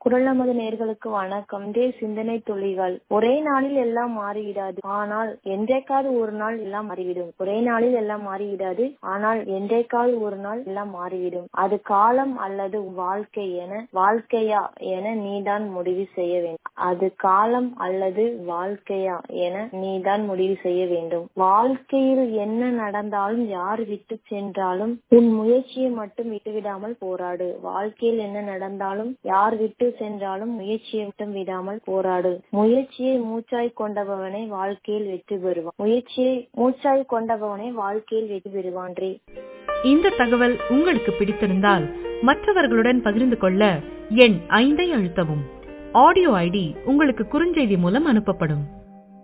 குரல் நமது நேர்களுக்கு வணக்கம் இன்றைய சிந்தனை துளிகள் ஒரே நாளில் எல்லாம் மாறிவிடாது ஆனால் என்றைக்காவது ஒரு நாள் எல்லாம் மாறிவிடும் ஒரே நாளில் எல்லாம் மாறிவிடாது ஆனால் என்றைக்காவது ஒரு நாள் எல்லாம் மாறிவிடும் அது காலம் அல்லது வாழ்க்கை என வாழ்க்கையா என நீதான் முடிவு செய்ய வேண்டும் அது காலம் அல்லது வாழ்க்கையா என நீதான் முடிவு செய்ய வேண்டும் வாழ்க்கையில் என்ன நடந்தாலும் யார் விட்டு சென்றாலும் உன் முயற்சியை மட்டும் விட்டுவிடாமல் போராடு வாழ்க்கையில் என்ன நடந்தாலும் யார் விட்டு சென்றாலும் முயற்சியை மட்டும் விடாமல் போராடு முயற்சியை மூச்சாய் கொண்டபவனை வாழ்க்கையில் வெற்றி பெறுவான் முயற்சியை மூச்சாய் கொண்டபவனை வாழ்க்கையில் வெற்றி பெறுவான்றே இந்த தகவல் உங்களுக்கு பிடித்திருந்தால் மற்றவர்களுடன் பகிர்ந்து கொள்ள எண் ஐந்தை அழுத்தவும் ஆடியோ ஐடி உங்களுக்கு குறுஞ்செய்தி மூலம் அனுப்பப்படும்